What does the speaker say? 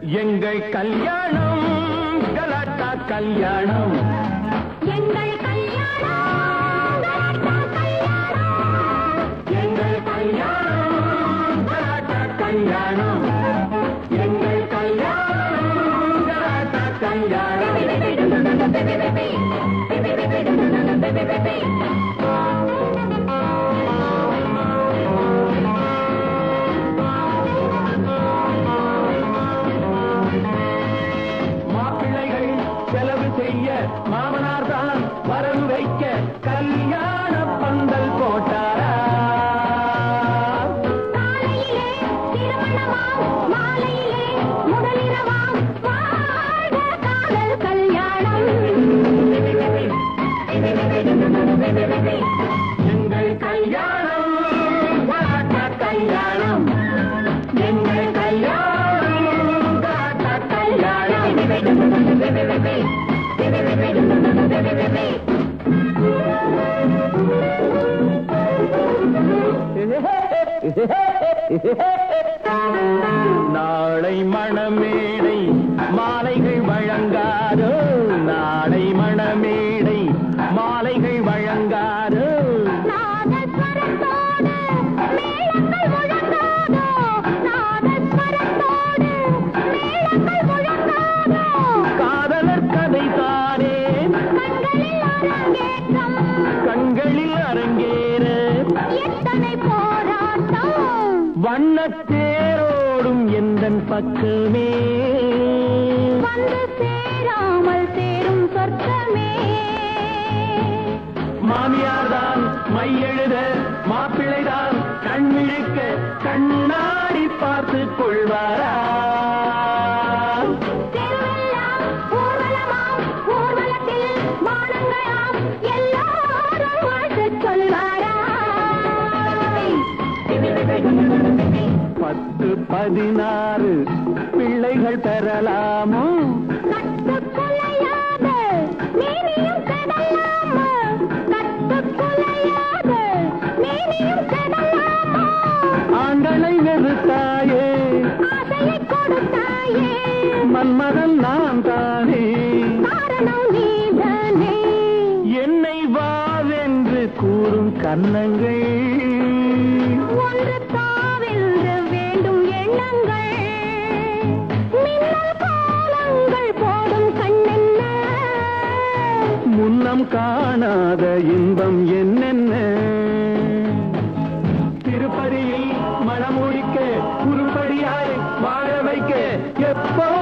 எங்கள் கல்யாணம் கலாட்டா கல்யாணம் எங்கள் கல்யாணம் கலாட்டா கல்யாணம் எங்கள் கல்யாணம் கலாட்டா கல்யாணம் எங்கள் கல்யாணம் கலாட்டா கல்யாணம் மாப்பிள்ளைகள் செலவு செய்ய மாமனார் தான் வரவு வைக்க கல்யாண பந்தல் போட்டாரா காலையிலே திருமணமாம் மாலையிலே முதலிரவாம் வாழ்க காதல் கல்யாணம் எங்கள் கல்யாணம் கலாட்டா கல்யாணம் எங்கள் கல்யாணம் கலாட்டா கல்யாணம் நாளை மணமேடை மாலைகள் வழங்காதோ நாளை மணமேடை மாலைகள் வழங்காதோ நாதஸ்வரத்தோடு மேளங்கள் முழங்காதோ நாதஸ்வரத்தோடு மேளங்கள் முழங்காதோ காதலர் கதை தானே கண்களில் அரங்கேற்றம் கண்களில் அரங்கேற எத்தனை போராட்டம் வண்ணத்தேரோடும் எந்தன் பக்கமே வந்து சேராமல் சேரும் சொர்க்கமே மாமியார்தான் மையெழுத மாப்பிள்ளைதான் கண்மிழுக்க கண்ணாடி பார்த்து கொள்வாரா தெருவெல்லாம் ஊர்வலமாம் ஊர்வலத்தில் மானங்களாம் எல்லாரும் வாழ்த்துச் சொல்வாரா பத்து பதினாறு பிள்ளைகள் பெறலாமோ கட்டுக்குலையாத மேனியும் கடலாமா கட்டுக்குலையாத மேனியும் கடலாமா ஆண்களை வெறுத்தாயே ஆசையை கொடுத்தாயே மன்மதன் நான் தானே காரணம் நீதானே என்னை வாவென்று கூறும் கன்னங்கள் ஒன்று தாவென்று வேண்டும் எண்ணங்கள் மின்னல் கோலங்கள் போடும் கண்ணென்ன முன்னம் காணாத இன்பம் என்னென்ன திருப்பதியில் மனமுடிக்க உருப்படியாய் வாழ வைக்க எப்போ